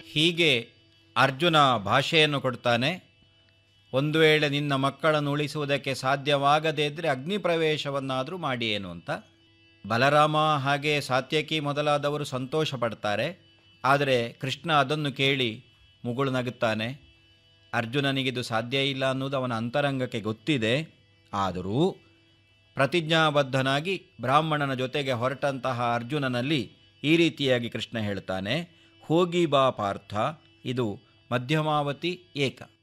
ಹೀಗೆ ಅರ್ಜುನ ಭಾಷೆಯನ್ನು ಕೊಡ್ತಾನೆ ಒಂದು ವೇಳೆ ನಿನ್ನ ಮಕ್ಕಳನ್ನು ಉಳಿಸುವುದಕ್ಕೆ ಸಾಧ್ಯವಾಗದೇ ಇದ್ದರೆ ಅಗ್ನಿ ಪ್ರವೇಶವನ್ನಾದರೂ ಮಾಡಿ ಏನು ಅಂತ ಬಲರಾಮ ಹಾಗೆ ಸಾತ್ಯಕಿ ಮೊದಲಾದವರು ಸಂತೋಷ ಪಡ್ತಾರೆ ಆದರೆ ಕೃಷ್ಣ ಅದನ್ನು ಕೇಳಿ ಮುಗುಳು ನಗುತ್ತಾನೆ ಅರ್ಜುನನಿಗಿದು ಸಾಧ್ಯ ಇಲ್ಲ ಅನ್ನೋದು ಅವನ ಅಂತರಂಗಕ್ಕೆ ಗೊತ್ತಿದೆ ಆದರೂ ಪ್ರತಿಜ್ಞಾಬದ್ಧನಾಗಿ ಬ್ರಾಹ್ಮಣನ ಜೊತೆಗೆ ಹೊರಟಂತಹ ಅರ್ಜುನನಲ್ಲಿ ಈ ರೀತಿಯಾಗಿ ಕೃಷ್ಣ ಹೇಳ್ತಾನೆ ಹೋಗಿ ಬಾ ಪಾರ್ಥ ಇದು ಮಧ್ಯಮಾವತಿ ಏಕ